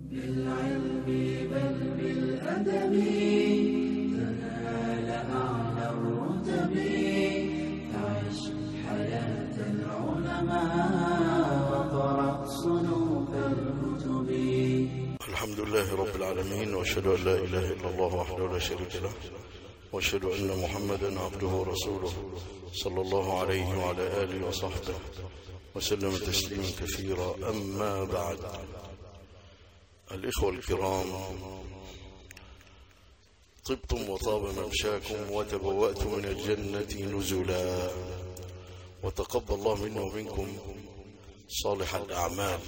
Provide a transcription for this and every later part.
بالعلم بل بالأدب تنال أعلى الرتب عش حياة العلماء وقرأ صنوف الكتب الحمد لله رب العالمين واشهد ان لا اله الا الله وحده لا شريك له واشهد ان محمدا عبده ورسوله صلى الله عليه وعلى اله وصحبه وسلم تسليما كثيرا اما بعد الاخوه الكرام طبتم وطاب ممشاكم وتبواتم من الجنه نزلا وتقبل الله منا ومنكم صالح الاعمال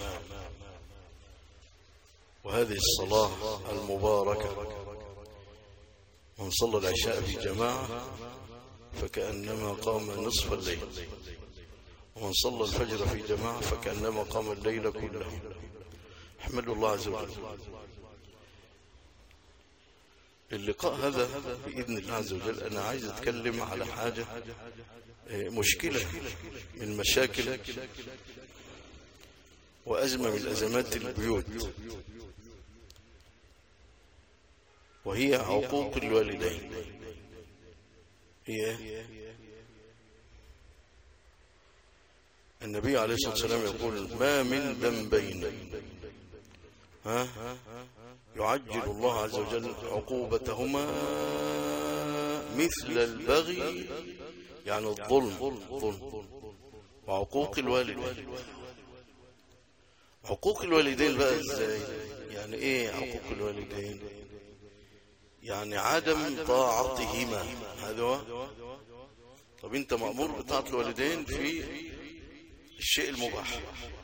وهذه الصلاة المباركة من صلى العشاء في جماعة فكأنما قام نصف الليل ومن صلى الفجر في جماعة فكأنما قام الليل كله احمد الله عز وجل اللقاء هذا بإذن الله عز وجل أنا عايز أتكلم على حاجة آه، مشكلة من مشاكل وأزمة من أزمات البيوت وهي عقوق الوالدين هي النبي عليه الصلاة والسلام يقول ما من ذنبين ها يعجل الله عز وجل عقوبتهما مثل البغي يعني الظلم ظلم وعقوق الوالدين حقوق الوالدين بقى ازاي يعني ايه حقوق الوالدين يعني عدم طاعتهما هذا هو طب انت مأمور بطاعة الوالدين في الشيء المباح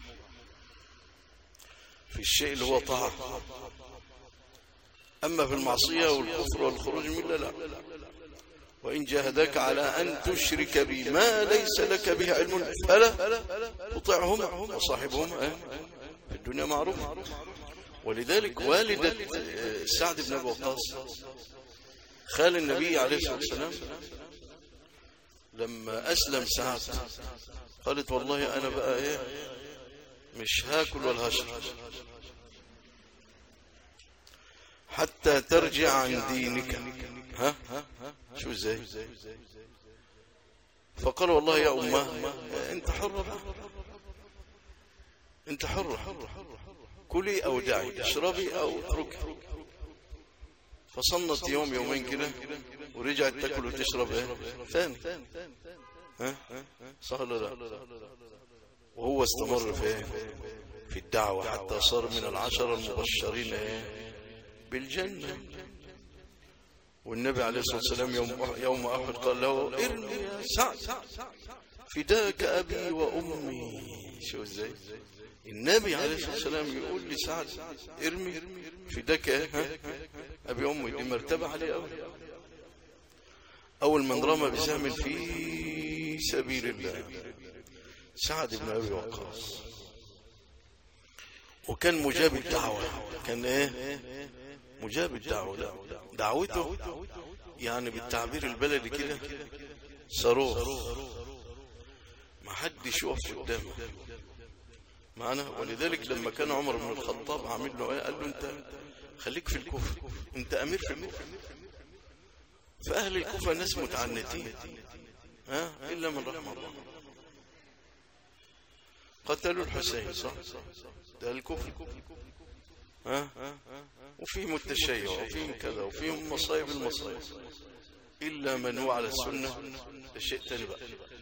في الشيء اللي هو طاعة أما في المعصية والكفر والخروج من الله لا وإن جاهداك على أن تشرك بي ما ليس لك به علم فلا تطعهما وصاحبهما إيه؟ في الدنيا معروف ولذلك والدة آه، سعد بن أبي وقاص خال النبي عليه الصلاة والسلام لما أسلم سعد قالت والله أنا بقى إيه مش هاكل ولا هشرب حتى ترجع عن دينك ها شو ازاي فقال والله يا أمه انت حرة بقى انت حرة كلي او دعي اشربي او اتركي فصنت يوم يومين كده ورجعت تاكل وتشرب ايه ثاني ها صح ولا لا وهو استمر في ايه في الدعوة حتى صار من العشرة المبشرين ايه بالجنة والنبي عليه الصلاة والسلام يوم يوم أحد قال له ارمي يا سعد فداك أبي وأمي شو ازاي النبي عليه الصلاة والسلام يقول لسعد ارمي فداك ها أبي أمي دي مرتبة عليه أول أول من رمى بسهم في سبيل الله سعد بن أبي وقاص وكان مجاب الدعوة كان ايه مجاب الدعوة لا دعوته يعني بالتعبير البلدي كده صاروخ ما حدش يقف قدامه معنا ولذلك لما كان عمر بن الخطاب عامل له ايه قال له انت خليك في الكوفه انت امير في الكوفه فاهل الكوفه ناس متعنتين ها الا من رحم الله قتلوا الحسين صح ده الكفر ها وفيهم التشيع وفيهم كذا وفيهم مصايب المصايب إلا من هو على السنة ده شيء تاني بقى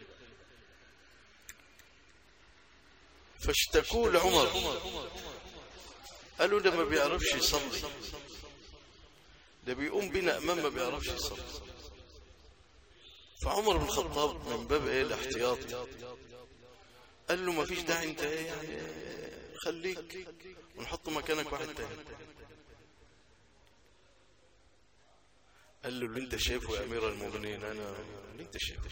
فاشتكوا لعمر قالوا ده ما بيعرفش يصلي ده بيقوم بنا امام ما بيعرفش يصلي فعمر بن الخطاب من باب ايه الاحتياط قال له ما فيش داعي انت ايه يعني خليك ونحط مكانك واحد تاني قال له اللي انت شايفه يا امير المؤمنين انا اللي انت شايفه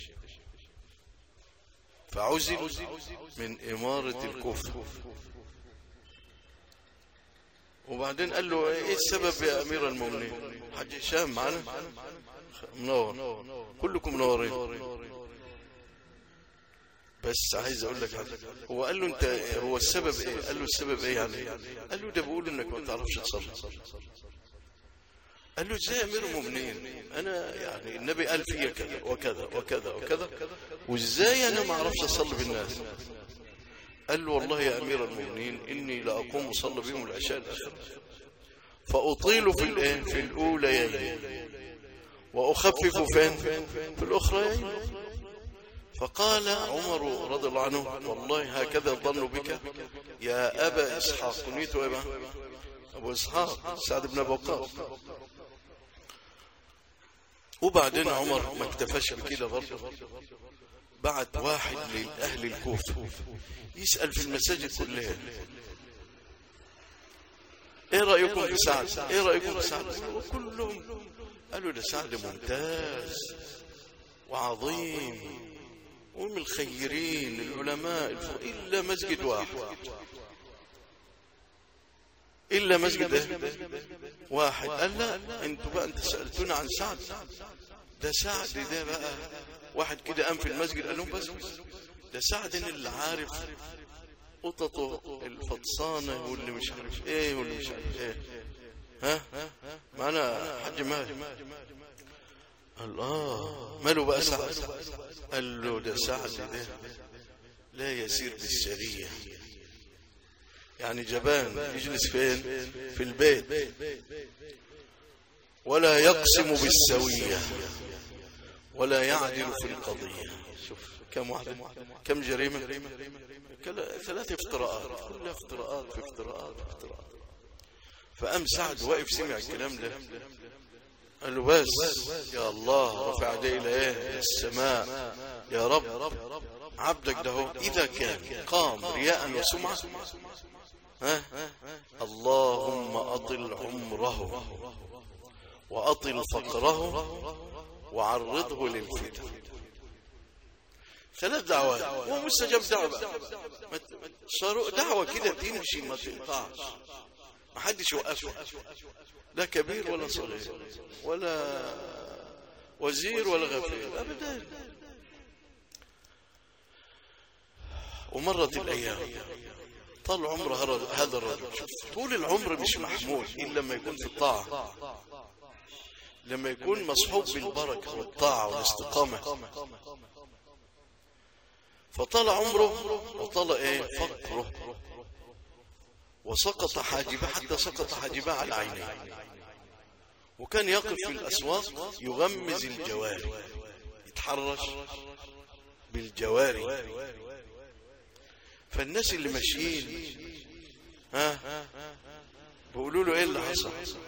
فعزل من إمارة الكفر وبعدين قال له ايه السبب يا امير المؤمنين حاج هشام معنا منور كلكم منورين بس عايز اقول لك حاجه هو قال له انت هو السبب ايه قال له السبب ايه يعني قال له ده بيقول انك ما تعرفش تصلي قال له ازاي يا امير المؤمنين انا يعني النبي قال فيا كذا وكذا وكذا وكذا وازاي انا ما اعرفش اصلي بالناس قال له والله يا امير المؤمنين اني لاقوم اصلي بهم العشاء الاخيره فاطيل في الايه في الاوليين واخفف فين في الاخرين فقال عمر رضي الله عنه والله هكذا الظن بك يا ابا اسحاق كنيت ابا ابو اسحاق سعد بن ابي وقاص وبعدين عمر ما اكتفاش بكده برضه بعت واحد لأهل الكوفة يسأل في المساجد كلها ايه رأيكم في سعد ايه رأيكم في سعد وكلهم قالوا ده سعد ممتاز وعظيم ومن الخيرين العلماء الف- إلا مسجد واحد إلا مسجد إيه؟ واحد قال لا انتوا بقى انت سألتونا عن سعد ده سعد ده بقى واحد كده قام في المسجد قال لهم بس ده سعد اللي عارف قططه الفطسانة واللي مش عارف ايه واللي مش عارف ايه ها معنا حاج مالك قال اه ماله بقى سعد قال له ده سعد ده لا يسير بالسرية يعني جبان يجلس فين في البيت ولا يقسم بالسوية ولا يعدل في القضية شوف كم واحدة كم جريمة كلا- ثلاث افتراءات كلها افتراءات في افتراءات في افتراءات فأم سعد واقف سمع الكلام ده قال له بس يا الله رفع يديه إلى ايه السماء يا رب عبدك ده هو إذا كان قام رياء وسمعة ها اللهم أطل عمره وأطل فقره وعرضه للفتن ثلاث دعوات هو مستجاب دعوة بقى ما ت- صاروا دعوة كده تمشي ما تقطعش ما حدش يوقفها لا كبير ولا صغير ولا وزير ولا غفير أبدا ومرت الأيام طال عمر هر- هذا الرجل شوف، طول العمر مش محمود إلا لما يكون في الطاعة لما يكون مصحوب بالبركة والطاعة والاستقامة فطال عمره وطال ايه فقره وسقط حاجبه حتى سقط حاجبه على عينيه وكان يقف في الأسواق يغمز الجواري يتحرش بالجواري فالناس اللي ماشيين ها بيقولوا له ايه اللي حصل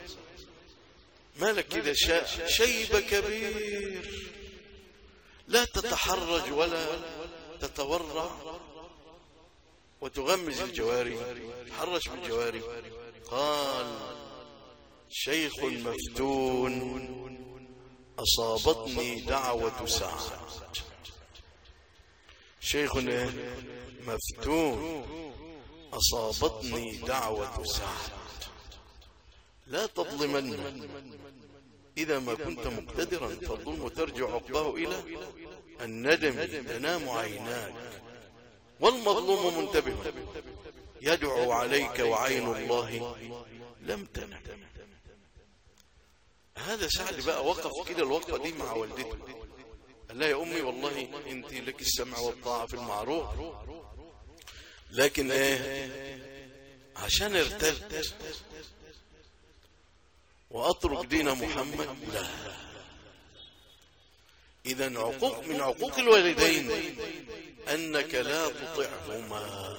مالك كده شا- شيب كبير لا تتحرج ولا تتورع وتغمز الجواري تحرش بالجواري قال شيخ مفتون أصابتني دعوة سعد شيخ إيه؟ مفتون أصابتني دعوة سعد لا تظلمن إذا ما كنت مقتدرا فالظلم ترجع عقباه إلى الندم تنام عيناك والمظلوم منتبه يدعو عليك وعين الله لم تنم هذا سعد بقى وقف كده الوقفة دي مع والدته قال لها يا أمي والله أنت لك السمع والطاعة في المعروف لكن ايه عشان ارتدت وأترك دين محمد لا إذا عقوق من عقوق الوالدين أنك لا تطعهما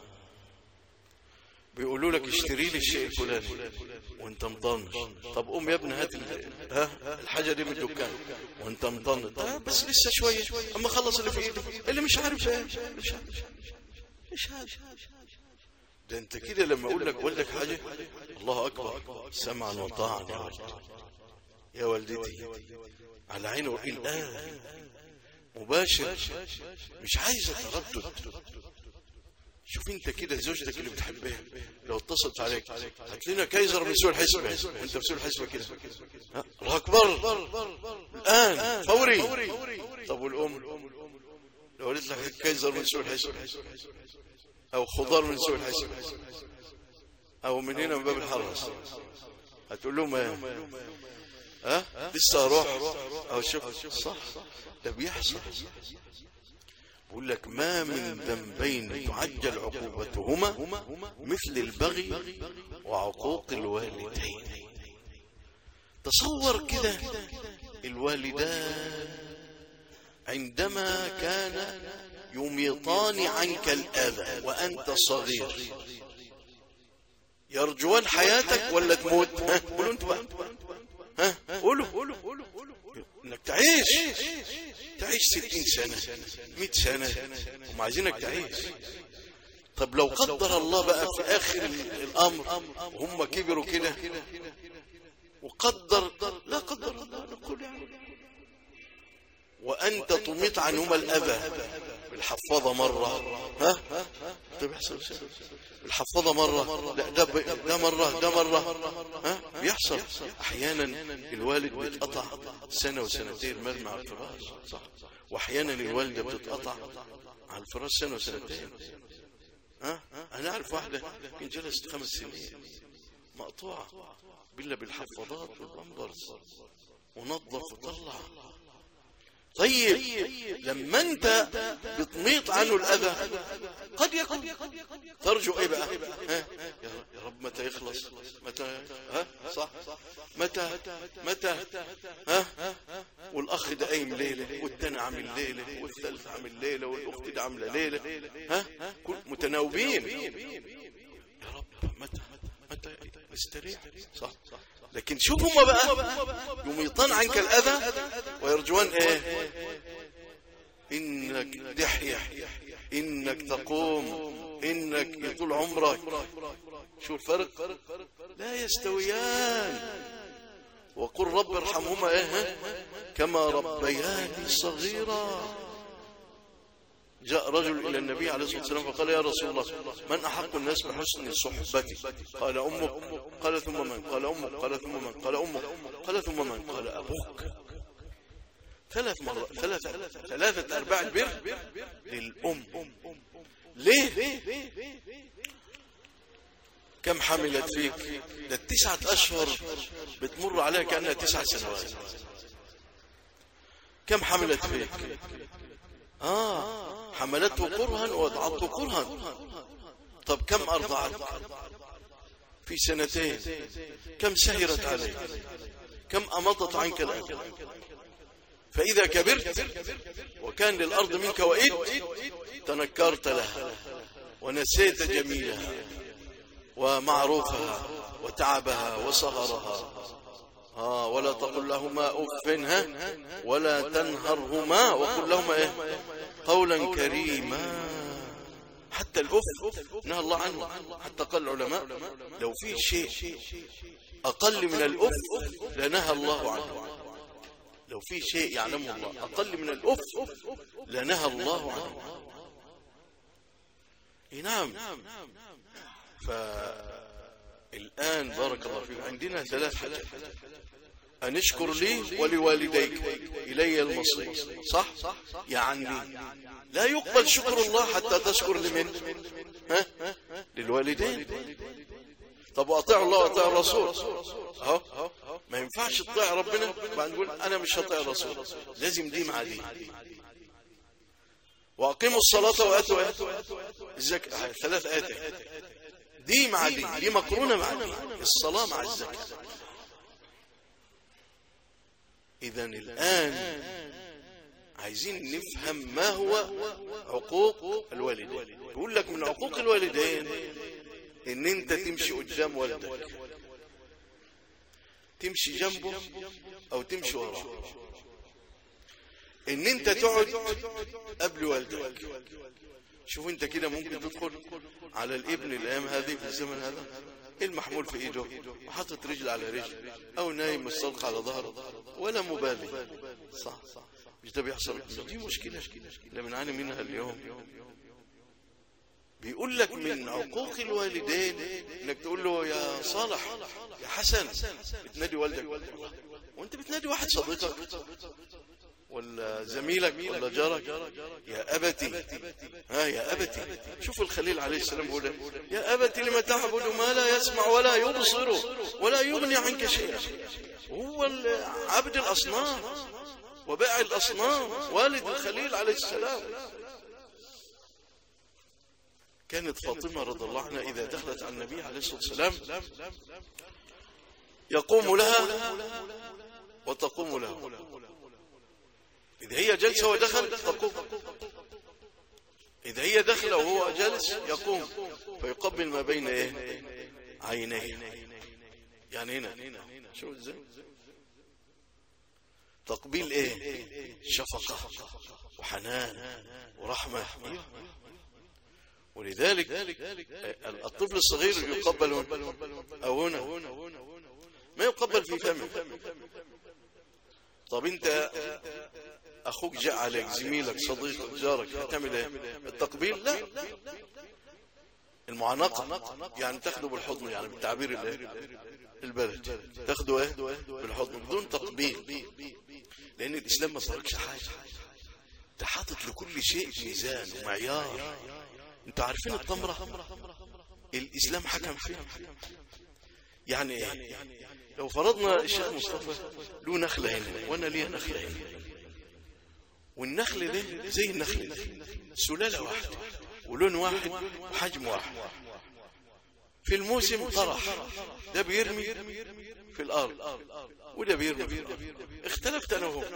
بيقولوا لك اشتري لي الشيء الفلاني وانت مطنش طب قوم يا ابني هات ال- ها الحاجه دي من الدكان وانت مطنش طيب بس لسه شويه اما خلص اللي في ايدي اللي مش عارف ايه مش عارف مش عارف ده انت كده لما اقول لك والدك حاجه الله اكبر سمعا وطاعا يا والدي يا والدتي على عينه الان مباشر مش عايز تردد شوف انت كده زوجتك اللي بتحبها لو اتصلت عليك هات لنا كايزر من سوق الحسبة وانت في سوق الحسبة كده ها؟ الله اكبر الان فوري طب والام لو قلت لك كيزر من سوء الحسن او خضار من سوء الحسن او من هنا من باب الحرس هتقول لهم ايه ها لسه اروح او شوف صح ده بيحصل بقول لك ما من ذنبين تعجل عقوبتهما مثل البغي وعقوق الوالدين تصور كده الوالدان عندما كان يميطان عنك الأذى وأنت صغير يرجوان حياتك ولا تموت ها قولوا انتوا بقى ها قولوا انك تعيش تعيش ستين سنة مئة سنة هم عايزينك تعيش طب لو قدر الله بقى في آخر الأمر هم كبروا كده وقدر لا قدر الله نقول يعني وأنت تميط عنهما الأذى بالحفاظة مرة ها ده بيحصل بالحفاظة مرة لا ده ب- ده مرة ده مرة ها بيحصل أحيانا الوالد بيتقطع سنة وسنتين مرمى على الفراش صح وأحيانا الوالدة بتتقطع على الفراش سنة وسنتين ها أنا أعرف واحدة كان جلست خمس سنين مقطوعة بالله بالحفاضات والبامبرز ونظف وطلع طيب لما انت بتميط عنه الاذى قد يكون ترجو ايه بقى ها يا رب متى يخلص متى ها صح متى متى ها والاخ ده قايم ليله والتاني عامل ليله والثالث عامل ليله والاخت دي عامله ليله ها كل متناوبين يا رب متى متى استريح صح لكن شوف هما بقى يميطان عنك الأذى ويرجون ايه إنك دحيح إنك تقوم إنك يطول عمرك شو الفرق لا يستويان وقل رب ارحمهما ايه كما ربياني صغيرا جاء رجل إلى النبي عليه الصلاة والسلام فقال يا رسول الله من أحق الناس بحسن صحبتي قال أمك قال ثم من قال أمك قال ثم من قال أمك قال ثم من قال أبوك ثلاث مرات ثلاثة ثلاثة أرباع البر للأم ليه كم حملت فيك ده التسعة أشهر بتمر عليها كأنها تسع سنوات كم حملت فيك آه حملته كرها ووضعته كرها طب كم أرضعت في سنتين كم سهرت عليك كم أمضت عنك الأكل فإذا كبرت وكان للأرض منك وإد تنكرت لها ونسيت جميلها ومعروفها وتعبها وسهرها آه ولا تقل لهما أف ها ولا تنهرهما وقل لهما إيه قولا كريما حتى الأف نهى الله عنه حتى قال العلماء لو في شيء أقل من الأف لنهى الله عنه لو في شيء يعلمه الله أقل من الأف لنهى الله عنه إيه نعم فالآن بارك الله فيك عندنا ثلاث حاجات أن اشكر لي ولوالديك إلي المصير صح يعني لا يقبل شكر الله حتى تشكر لمن ها للوالدين طب واطيعوا الله واطيعوا الرسول اهو ما ينفعش تطيع ربنا بعد نقول انا مش هطيع الرسول لازم دي مع دي واقيموا الصلاه واتوا الزكاه ثلاث ايات دي مع دي دي مقرونه مع دي الصلاه مع الزكاه اذا الان عايزين نفهم ما هو عقوق الوالدين بيقول لك من عقوق الوالدين ان انت تمشي قدام والدك تمشي جنبه او تمشي وراه ان انت تقعد قبل والدك شوف انت كده ممكن تدخل على الابن الايام هذه في الزمن هذا المحمول في ايده وحاطط رجل على رجل او نايم مستلقى على ظهره ولا مبالي صح مش ده بيحصل دي مشكلة اللي بنعاني منها اليوم بيقول لك من عقوق الوالدين انك تقول له يا صالح يا حسن بتنادي والدك وانت بتنادي واحد صديقك ولا زميلك ولا جارك يا أبتي ها يا أبتي شوف الخليل عليه السلام يقول إيه؟ يا أبتي لما تعبد ما لا يسمع ولا يبصر ولا يغني عنك شيئا هو ال- عبد الأصنام وبائع الأصنام والد الخليل عليه السلام كانت فاطمة رضي الله عنها إذا دخلت على النبي عليه الصلاة والسلام يقوم لها وتقوم له إذا هي جلسة ودخل تقوم إذا هي دخل وهو جالس يقوم فيقبل ما بين إيه عينيه يعني هنا شو ازاي تقبيل ايه شفقة وحنان ورحمة ولذلك الطفل الصغير يقبل أو هنا ما يقبل في فمه طب انت اخوك جاء عليك زميلك صديقك جارك هتعمل ايه التقبيل لا المعانقة يعني تاخده بالحضن يعني بالتعبير الايه البلد تاخده ايه بالحضن بدون تقبيل لان الاسلام ما تركش حاجة انت حاطط لكل شيء ميزان ومعيار انتوا عارفين التمرة الاسلام حكم فيها يعني ايه لو فرضنا الشيخ مصطفى له نخلة هنا وانا ليه نخلة هنا والنخل ده زي النخل ده سلالة واحدة ولون واحد وحجم واحد في الموسم طرح ده بيرمي في الأرض وده بيرمي في الأرض اختلفت أنا وهو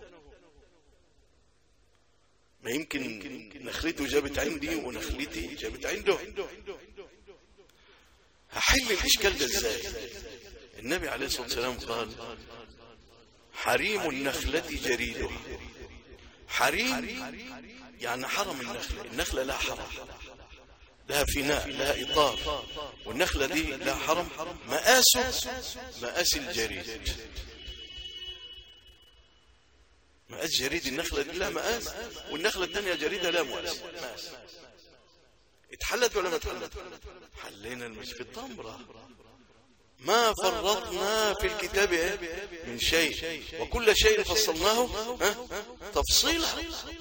ما يمكن نخلته جابت عندي ونخلتي جابت عنده هحل الإشكال ده ازاي النبي عليه الصلاة والسلام قال حريم النخلة جريدها حريم يعني حرم النخلة النخلة لها حرم لها فناء لها إطار والنخلة دي لها حرم مآسه مآس الجريد مآس جريد النخلة دي لها مآس والنخلة الثانية جريدة لا مآس مآس اتحلت ولا ما اتحلت حلينا المش في التمرة ما فرطنا في الكتاب إيه؟ من شيء وكل شيء فصلناه ها؟ تفصيلا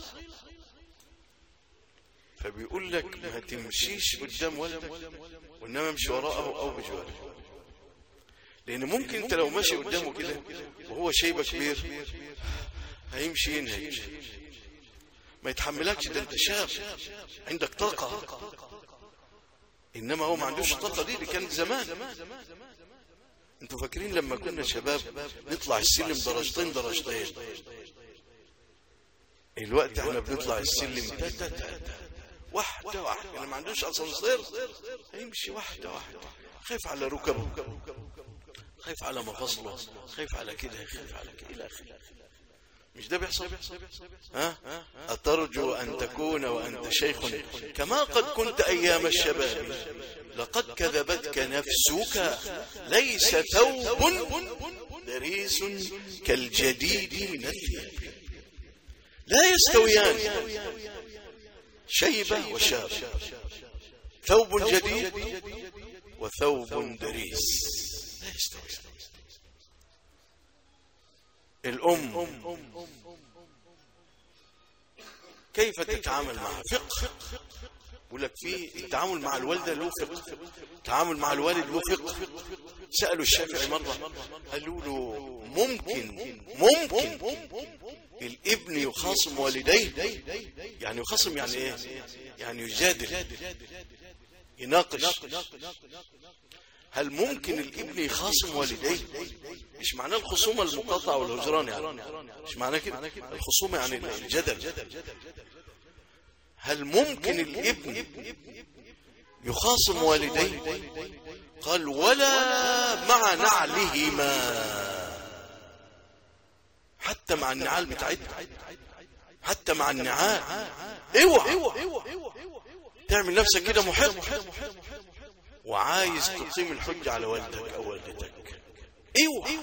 فبيقول لك ما تمشيش قدام ولدك وانما امشي وراءه او بجواره لان ممكن انت لو ماشي قدامه كده وهو شيبه كبير هيمشي ينهج ما يتحملكش ده انت شاب عندك طاقه انما هو ما عندوش الطاقه دي اللي كانت زمان انتوا فاكرين لما كنا شباب نطلع السلم درجتين درجتين الوقت احنا بنطلع السلم تاتا تاتا واحدة واحدة يعني ما عندوش اسانسير هيمشي واحدة واحدة خايف على ركبه خايف على مفاصله خايف على كده خايف على كده الى اخره مش ده بيحصل ها أترجو أن تكون وأنت شيخ كما قد كنت أيام الشباب لقد كذبتك نفسك ليس ثوب دريس كالجديد من الثياب لا يستويان شيبة وشاب ثوب جديد وثوب دريس لا يستويان الأم كيف تتعامل معها فقه يقول لك في التعامل مع الوالدة له فقه التعامل مع الوالد له فقه سألوا الشافعي مرة قالوا له ممكن ممكن الابن يخاصم والديه يعني يخاصم يعني ايه يعني يجادل يناقش هل ممكن الابن يخاصم والديه مش معناه الخصومة المقاطعة والهجران يعني مش معناه كده الخصومة يعني الجدل هل ممكن الابن يخاصم والديه قال ولا مع نعلهما حتى مع النعال بتاعتها حتى مع النعال اوعى تعمل نفسك كده محق وعايز تقيم الحجة على والدك أو والدتك اوعى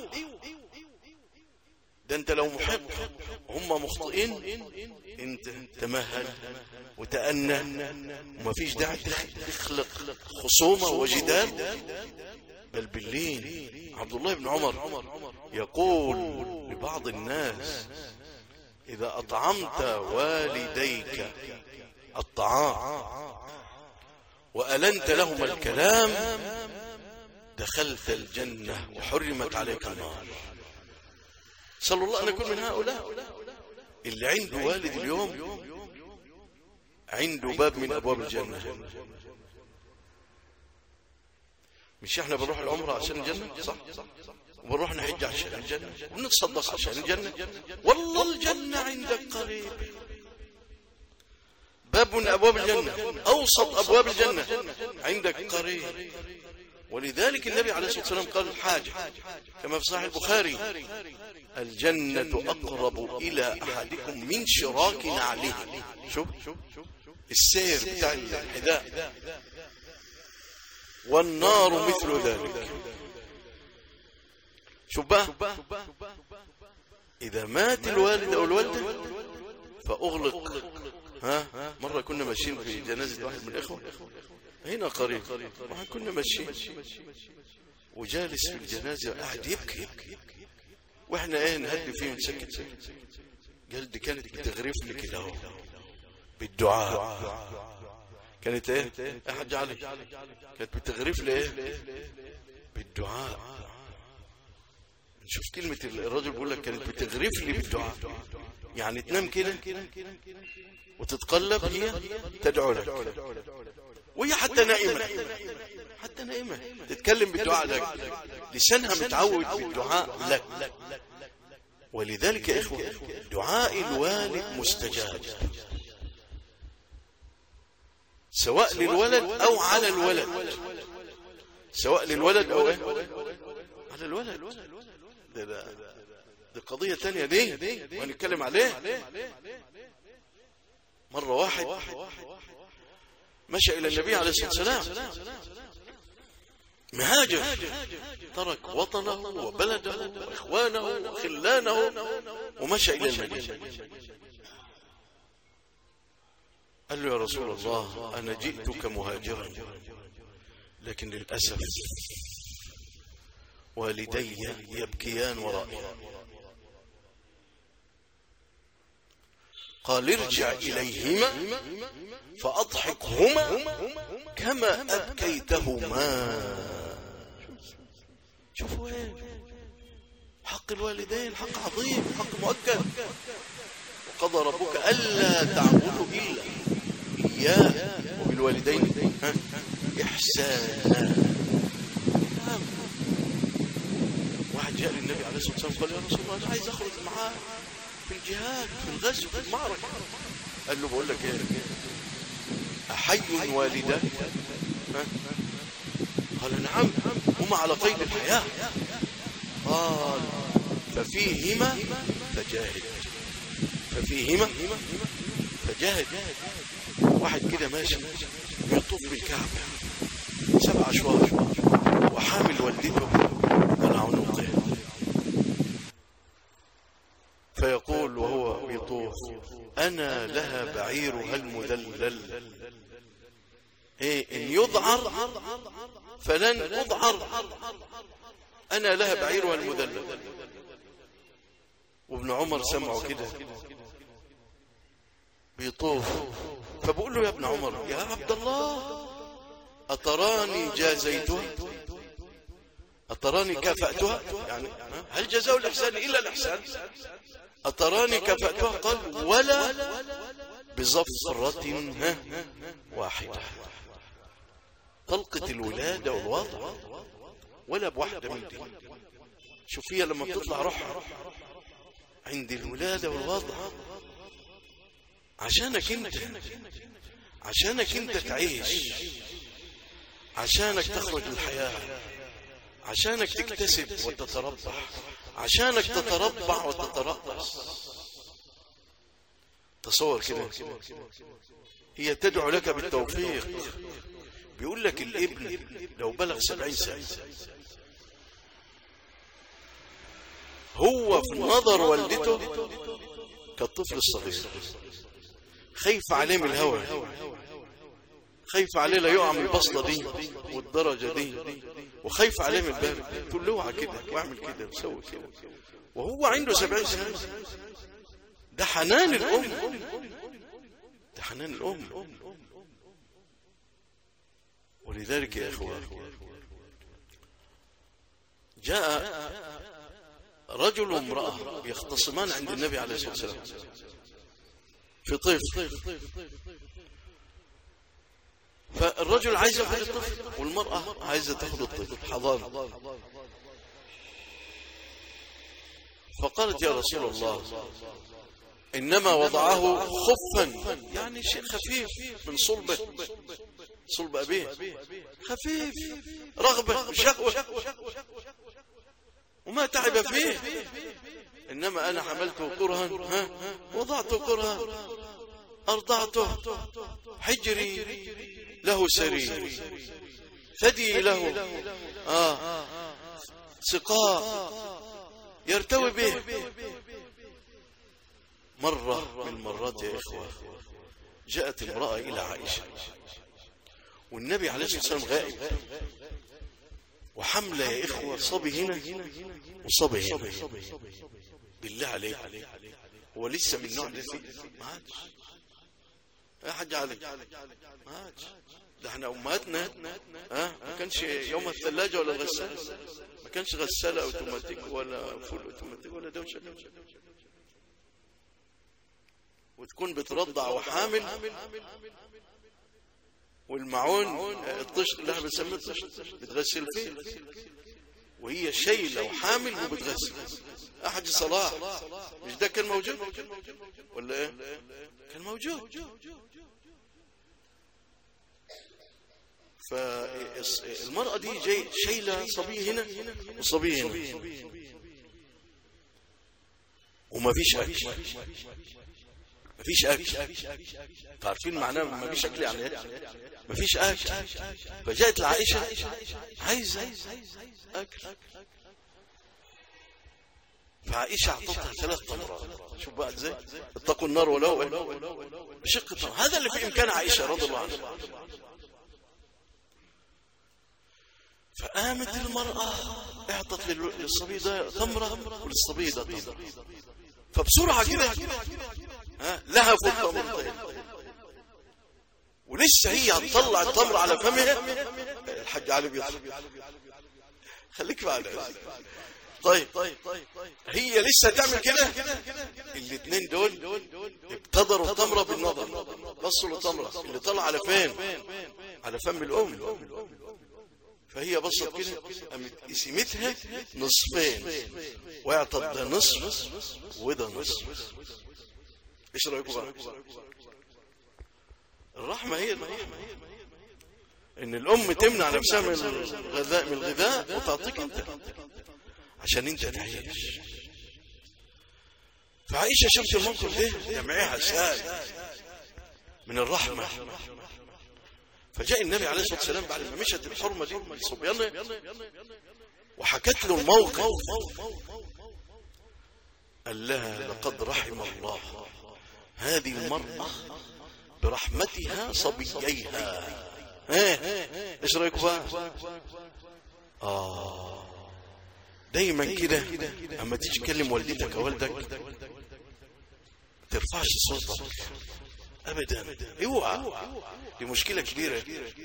ده انت لو محق هم مخطئين انت تمهل وتأنى ومفيش داعي تخلق خصومة وجدال بل باللين عبد الله بن عمر يقول لبعض الناس إذا أطعمت والديك الطعام وألنت لهما الكلام دخلت الجنة وحرمت عليك النار صلى الله أن نكون من هؤلاء اللي عنده والد اليوم عنده باب من أبواب الجنة مش احنا بنروح العمرة عشان الجنة صح وبنروح نحج عشان الجنة ونتصدق عشان الجنة والله الجنة عندك قريب باب من أبواب الجنة أوسط أبواب الجنة عندك قريب ولذلك النبي عليه الصلاة والسلام قال الحاجة كما في صحيح البخاري الجنة أقرب إلى أحدكم من شراك نعله شوف السير بتاع الحذاء والنار مثل ذلك شوف بقى إذا مات الوالد أو الوالدة فأغلق ها مرة كنا ماشيين في جنازة واحد من الإخوة هنا قريب واحد كنا ماشيين وجالس في الجنازة قاعد يبكي يبكي واحنا ايه نهدي فيه ونسكت سكت قال دي كانت بتغرف لي كده اهو بالدعاء كانت ايه يا حاج علي كانت بتغرف لي ايه بالدعاء نشوف كلمة الراجل بيقول لك كانت بتغرف لي بالدعاء يعني تنام كده وتتقلب هي تدعو لك وهي حتى نائمة حتى نائمة تتكلم بالدعاء لك لسانها متعود بالدعاء لك ولذلك يا إخوة دعاء الوالد مستجاب سواء للولد أو على الولد سواء للولد أو إيه على الولد ده ده دي قضية تانية دي وهنتكلم عليه مرة واحد مشى إلى النبي عليه الصلاة والسلام مهاجر ترك وطنه وبلده وإخوانه وخلانه ومشى إلى المدينة قال له يا رسول الله أنا جئتك مهاجرا لكن للأسف والدي يبكيان ورائي قال ارجع إليهما فأضحكهما كما أبكيتهما شوفوا ايه حق الوالدين حق عظيم حق مؤكد وقضى ربك ألا تعبدوا إلا إياه وبالوالدين ها؟ إحسانا نعم. واحد جاء للنبي عليه الصلاة والسلام قال يا رسول الله أنا عايز أخرج معاه في الجهاد في الغزو في المعركة قال له بقول لك ايه أحي والداك ها؟ قال نعم هما على قيد الحياة قال ففيهما فجاهد ففيهما فجاهد واحد كده ماشي يطوف بالكعبة سبع أشواط وحامل والدته على عنقه فيقول وهو يطوف أنا لها بعيرها المذلل إيه إن يضعر فلن أضعر أنا لها بعيرها المذلل وابن عمر سمعه كده بيطوف فبقول له يا ابن عمر يا عبد الله أتراني جازيتها أتراني كافأتها يعني هل جزاء الإحسان إلا الإحسان أتراني كفأتها قال ولا بزفرة ها واحدة طلقة الولادة والوضع ولا بواحدة من دي شوف هي لما بتطلع روحها عند الولادة والوضع عشانك انت عشانك انت تعيش عشانك تخرج للحياة عشانك تكتسب وتتربح عشانك تتربع وتترأس تصور كده هي تدعو لك بالتوفيق بيقول لك الابن لو بلغ سبعين سنة هو في نظر والدته كالطفل الصغير خايف عليه من الهوى خايف عليه لا يقع من البسطة دي والدرجة دي وخايف عليه من الباب تقول له اوعى كده واعمل كده وسوي كده وهو عنده سبعين سنة ده حنان الأم ده حنان الأم ولذلك يا إخوة جاء رجل وامرأة يختصمان عند النبي عليه الصلاة والسلام في طفل فالرجل عايز ياخذ الطفل والمرأة عايزة تاخذ الطفل حضانة فقالت يا رسول الله إنما وضعه خفا يعني شيء خفيف من صلبه صلب أبيه خفيف رغبة شهوة وما تعب فيه إنما أنا حملته كرها ها وضعته كرها أرضعته حجري له سرير ثدي له آه سقاء يرتوي به مرة من المرات يا إخوة جاءت امرأة إلى عائشة والنبي عليه الصلاة والسلام غائب وحملة يا إخوة صبي هنا وصبي هنا بالله عليك هو لسه من نوع ده ما عادش يا حاج علي ما عادش ده احنا امهاتنا ها ما كانش يوم الثلاجه ولا الغساله ما كانش غساله اوتوماتيك ولا فول اوتوماتيك ولا دوشه وتكون بترضع وحامل والمعون الطشت اللي احنا بنسميه الطشت بتغسل فيه وهي شايله وحامل وبتغسل احد صلاح مش ده كان موجود ولا ايه كان موجود فالمرأة دي جاي شايلة صبي هنا وصبي هنا وما فيش أكل ما فيش أكل عارفين معناه ما فيش أكل يعني ما فيش أكل فجاءت العائشة عايزة أكل فعائشة أعطتها ثلاث تمرات شوف بقى ازاي اتقوا النار ولو بشق تمر هذا اللي في إمكان عائشة رضي الله عنها فقامت المرأة اعطت للصبي ده تمرة وللصبي ده تمرة فبسرعة كده ها لهفوا التمرتين ولسه هي هتطلع التمر على فمها الحاج علي بيضحك خليك معنا طيب هي لسه تعمل كده الاثنين دول ابتدروا التمرة بالنظر بصوا للتمرة اللي طلع على فين على فم الام فهي بصت كده قامت قسمتها نصفين واعطت ده نصف وده نصف ايش رايكم بقى الرحمه هي الرحمه ان الام تمنع نفسها من الغذاء من الغذاء وتعطيك انت عشان انت تعيش فعائشه شفت الموقف ده دمعها سال من الرحمه فجاء النبي عليه الصلاة والسلام بعد ما مشت الحرمة دي صبيانة وحكت له الموقف قال لها لقد رحم الله هذه المرأة برحمتها صبييها ها ايش رايكم بقى اه دايما كده اما تيجي تكلم والدتك او والدك ما ترفعش صوتك ابدا اوعى دي مشكله كبيره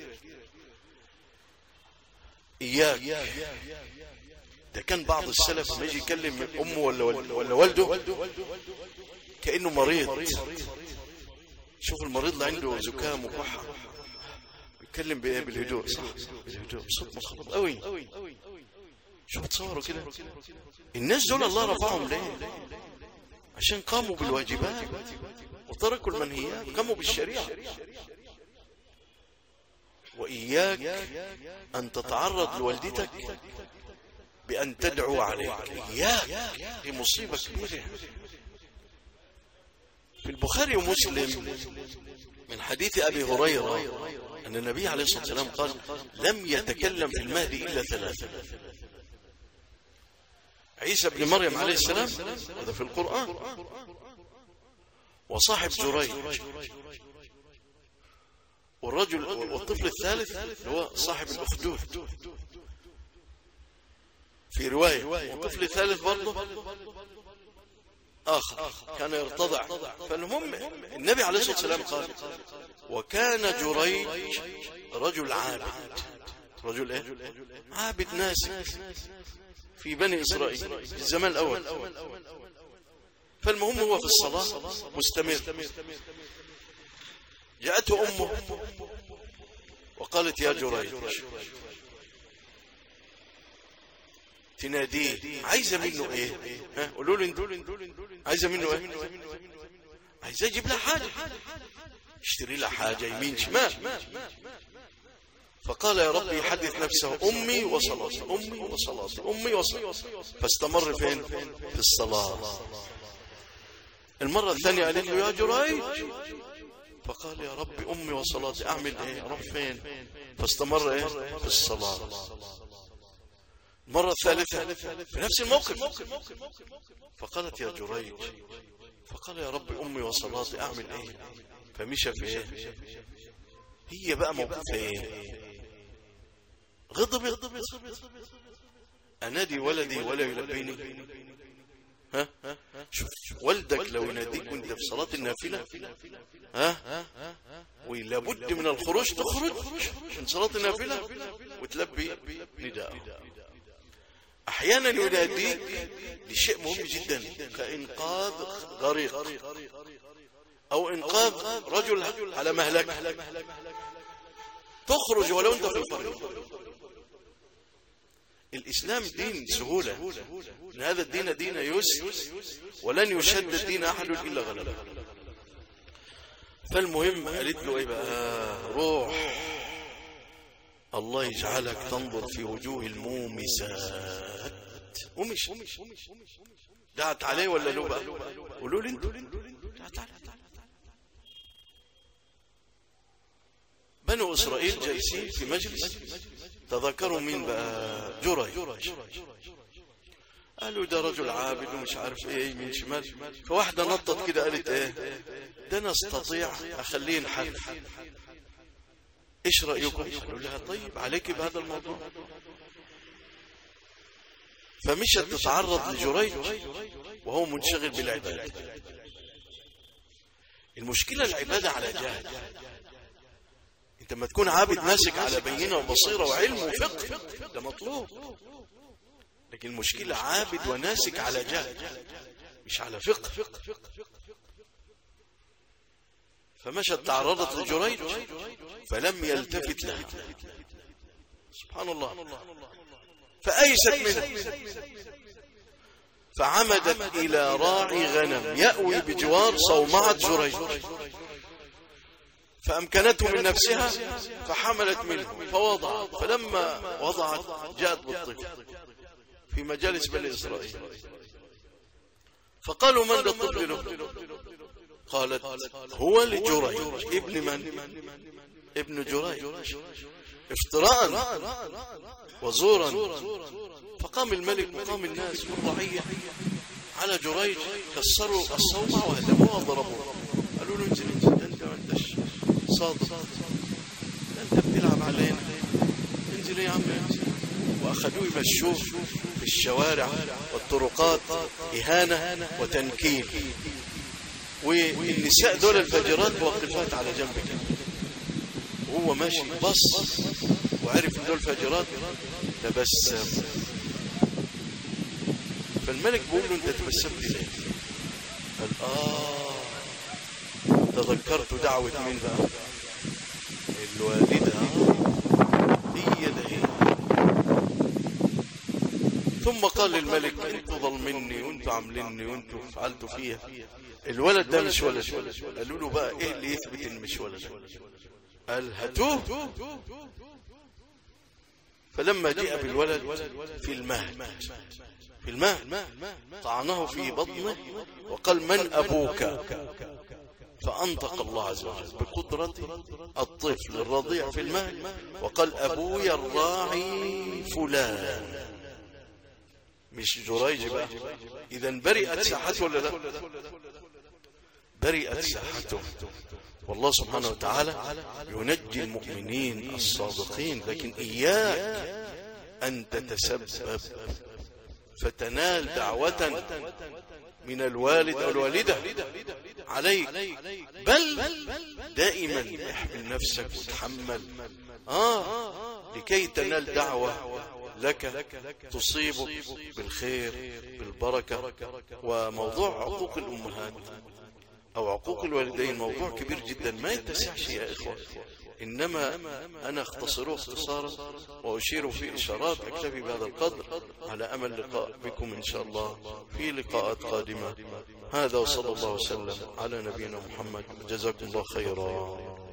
اياك ده كان بعض السلف لما يجي يكلم امه ولا ولا والده كانه مريض شوف المريض اللي عنده زكام وكحه يتكلم بايه بالهدوء صح بالهدوء صوت مخبط قوي شوف تصوروا كده الناس دول الله رفعهم ليه عشان قاموا بالواجبات وتركوا المنهيات قاموا بالشريعة وإياك أن تتعرض لوالدتك بأن تدعو عليك إياك دي مصيبة كبيرة في البخاري ومسلم من حديث أبي هريرة أن النبي عليه الصلاة والسلام قال لم يتكلم في المهد إلا ثلاثة عيسى بن مريم عليه السلام هذا في القرآن وصاحب جريج والرجل والطفل الثالث هو صاحب الأخدود في رواية والطفل الثالث برضه آخر كان يرتضع فالمهم النبي عليه الصلاة والسلام قال وكان جريج رجل عابد رجل ايه عابد ناسك في بني إسرائيل في الزمان الأول فالمهم هو في الصلاة مستمر جاءته أمه وقالت يا جريج تناديه عايزة منه ايه ها قولوا لي انتوا عايزة منه ايه عايزة اجيب لها حاجة اشتري لها حاجة يمين شمال فقال يا ربي يحدث نفسه أمي وصلاتي أمي وصلاتي أمي وصلاتي فاستمر فين في الصلاة المرة الثانية قالت له يا جريج فقال يا ربي أمي وصلاتي أعمل إيه أروح فين فاستمر إيه في الصلاة المرة الثالثة في نفس الموقف فقالت يا جريج فقال يا ربي أمي وصلاتي أعمل إيه فمشى في إيه هي بقى موقفها إيه غضبت أنادي ولدي ولا يلبيني ها شوف والدك لو يناديك وانت في صلاة النافلة ها ولابد من الخروج تخرج من صلاة النافلة وتلبي نداءه احيانا يناديك لشيء مهم جدا كانقاذ غريق او انقاذ رجل على مهلك تخرج ولو انت في القرية الإسلام دين سهولة إن هذا الدين دين يسر ولن يشد الدين أحد إلا غلبه فالمهم قالت له إيه بقى روح الله يجعلك تنظر في وجوه المومسات ومش دعت عليه ولا له بقى قولوا لي انتوا دعت عليه بنو إسرائيل جالسين في مجلس تذكروا مين بقى جري قالوا ده رجل عابد ومش عارف ايه من شمال فواحدة نطت كده قالت ايه ده انا استطيع اخليه ينحل ايش رأيكم قالوا لها طيب عليك بهذا الموضوع فمشت تتعرض لجريج وهو منشغل بالعبادة المشكلة العبادة على جهل انت ما تكون عابد ماسك على بينة وبصيرة وعلم وفقه ده مطلوب لكن المشكلة عابد وناسك على جهل مش على فقه فمشت تعرضت لجريج فلم يلتفت لها سبحان الله فأيست منه فعمدت إلى راعي غنم يأوي بجوار صومعة جريج فأمكنته من نفسها فحملت منه فوضعت فلما وضعت جاءت بالطفل في مجالس بني إسرائيل فقالوا من ذا الطفل له قالت هو لجريج ابن من ابن جريج افتراء وزورا فقام الملك وقام الناس والرعية على جريج كسروا الصومع وهدموها وضربوها قالوا له انزل انزل انت ما انتش صادق انت بتلعب علينا انزل يا عم انزل واخذوه يمشوه في الشوارع والطرقات اهانه وتنكيل والنساء دول الفجرات واقفات على جنب كده وهو ماشي بص وعرف ان دول فجرات تبسم فالملك بيقول له انت تبسمت ليه قال اه تذكرت دعوة مين بقى الوالدة هي ده هي ثم قال للملك انتوا ظلمني وانتوا عامليني وانتوا فعلتوا فيها الولد ده مش ولد قالوا له بقى ايه اللي يثبت ان مش ولد قال هاتوه فلما جاء بالولد في المهد في المهد طعنه في بطنه وقال من أبوك فأنطق الله عز وجل بقدرة الطفل الرضيع في المهد وقال أبويا الراعي فلان مش جريج بقى إذا برئت ساحته ولا لا برئت ساحته والله سبحانه وتعالى ينجي المؤمنين الصادقين لكن إياك أن تتسبب فتنال دعوة من الوالد أو الوالدة عليك بل دائما احمل نفسك وتحمل آه لكي تنال دعوة لك تصيبك بالخير بالبركة وموضوع عقوق الأمهات أو عقوق الوالدين موضوع كبير جدا ما يتسعش يا إخوة إنما أنا أختصره اختصارا وأشير في إشارات أكتفي بهذا القدر على أمل لقاء بكم إن شاء الله في لقاءات قادمة هذا وصلى الله وسلم على نبينا محمد جزاكم الله خيرا